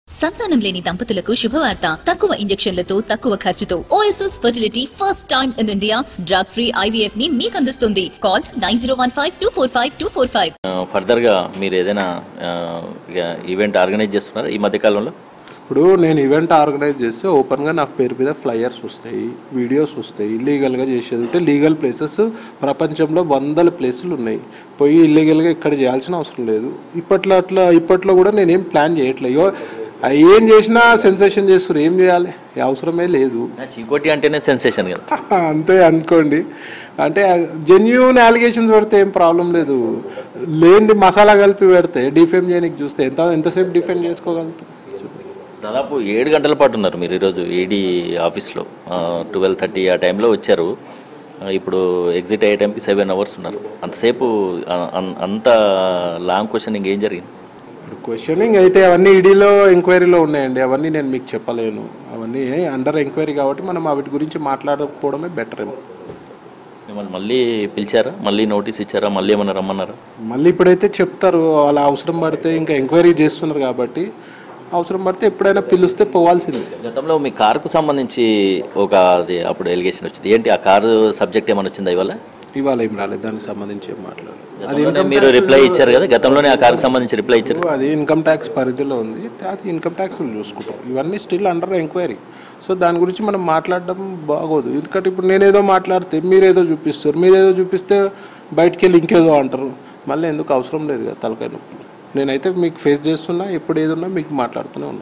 సంతానం లేని దంపతులకు శుభవార్త తక్కువ ఇంజెక్షన్లతో తక్కువ ఖర్చుతో OSS fertility first time in India drug free IVF ని మీకు అందిస్తుంది call nine zero one five two four five two four five ఫర్దర్గా మీరు ఏదైనా ఆ, ఇక ఈవెంట్ ఆర్గనైజ్ చేస్తున్నారా ఈ మధ్యకాలంలో ఇప్పుడు నేను ఈవెంట్ ఆర్గనైజ్ చేస్తే ఓపెన్గా నాకు పేరు మీద ఫ్లయర్స్ వస్తాయి వీడియోస్ వస్తాయి ఇల్లీగల్గా చేసేది ఉంటే లీగల్ ప్లేసెస్ ప్రపంచంలో వందల ప్లేసులు ఉన్నాయి పోయి ఇల్లీగల్గా ఇక్కడ చేయాల్సిన అవసరం లేదు ఇప్పట్లో అట్లా ఇప్పట్లో కూడా నేనేం ప్లాన్ చేయట్లేదు ఇగో, ఆ ఏం చేసినా సెన్సేషన్ చేస్తారు ఏం చేయాలి ఈ అవసరమే లేదు నా చీకోటి అంటేనే సెన్సేషన్ కదా అంతే అనుకోండి అంటే జెన్యున్ అలిగేషన్స్ పెడితే ఏం ప్రాబ్లం లేదు లేనిది మసాలా కలిపి పెడితే డిఫెమ్ చేయడానికి చూస్తే ఎంత ఎంతసేపు డిఫెండ్ చేసుకోగలుగుతాం దాదాపు ఏడు గంటల పాటు ఉన్నారు మీరు ఈరోజు ఈడీ ఆఫీస్లో ట్వెల్వ్ థర్టీ ఆ టైంలో వచ్చారు ఆ, ఇప్పుడు ఎగ్జిట్ అయ్యే టైంకి సెవెన్ అవర్స్ ఉన్నారు అంతసేపు ఆ, అన్- అంత లాంగ్ క్వశ్చన్ ఇంకేం జరిగింది ఇప్పుడు క్వశ్చనింగ్ అయితే అవన్నీ ఈడీలో ఎంక్వైరీలో ఉన్నాయండి అవన్నీ నేను మీకు చెప్పలేను అవన్నీ అండర్ ఎంక్వైరీ కాబట్టి మనం వాటి గురించి మాట్లాడకపోవడమే బెటర్ ఏమో మిమ్మల్ని మళ్ళీ పిలిచారా మళ్ళీ నోటీస్ ఇచ్చారా మళ్ళీ ఏమైనా రమ్మన్నారా మళ్ళీ ఇప్పుడైతే చెప్తారు అలా అవసరం పడితే ఇంకా ఎంక్వైరీ చేస్తున్నారు కాబట్టి అవసరం పడితే ఎప్పుడైనా పిలిస్తే పోవాల్సిందే గతంలో మీ కారుకు సంబంధించి ఒక అది అప్పుడు ఎలిగేషన్ వచ్చింది ఏంటి ఆ కారు సబ్జెక్ట్ ఏమైనా వచ్చిందా ఇవాళ ఇవాళ ఏం రాలేదు దానికి సంబంధించి ఏం మాట్లాడలేదు గతంలోనే మీరు రిప్లై ఇచ్చారు కదా గతంలోనే ఆ కారుకు సంబంధించి రిప్లై ఇచ్చారు అది ఇన్కమ్ ట్యాక్స్ పరిధిలో ఉంది అది ఇన్కమ్ ట్యాక్స్ చూసుకుంటాం ఇవన్నీ స్టిల్ అండర్ ఎంక్వైరీ సో దాని గురించి మనం మాట్లాడడం బాగోదు ఎందుకంటే ఇప్పుడు నేనేదో మాట్లాడితే మీరేదో చూపిస్తారు మీరేదో చూపిస్తే బయటికి వెళ్ళి ఇంకేదో అంటారు మళ్ళీ ఎందుకు అవసరం లేదు కదా తలకాయ నొప్పి నేనైతే మీకు ఫేస్ చేస్తున్నా ఎప్పుడు ఏదున్నా మీకు మాట్లాడుతూనే ఉన్నా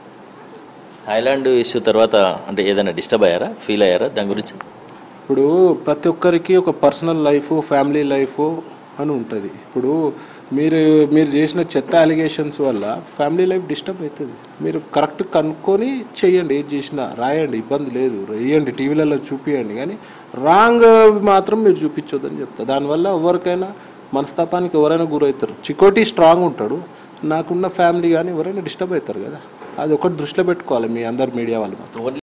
థాయిలాండ్ ఇష్యూ తర్వాత అంటే ఏదైనా డిస్టర్బ్ అయ్యారా ఫీల్ అయ్యారా దాని గురించి ఇప్పుడు ప్రతి ఒక్కరికి ఒక పర్సనల్ లైఫ్ ఫ్యామిలీ లైఫ్ అని ఉంటుంది ఇప్పుడు మీరు మీరు చేసిన చెత్త అలిగేషన్స్ వల్ల ఫ్యామిలీ లైఫ్ డిస్టర్బ్ అవుతుంది మీరు కరెక్ట్ కనుక్కొని చెయ్యండి ఏది చేసినా రాయండి ఇబ్బంది లేదు వేయండి టీవీలలో చూపియండి కానీ రాంగ్ మాత్రం మీరు చూపించొద్దని చెప్తా దానివల్ల ఎవరికైనా మనస్తాపానికి ఎవరైనా గురవుతారు చికోటి స్ట్రాంగ్ ఉంటాడు నాకున్న ఫ్యామిలీ కానీ ఎవరైనా డిస్టర్బ్ అవుతారు కదా అది ఒకటి దృష్టిలో పెట్టుకోవాలి మీ అందరు మీడియా వాళ్ళు మాత్రం. ఓన్లీ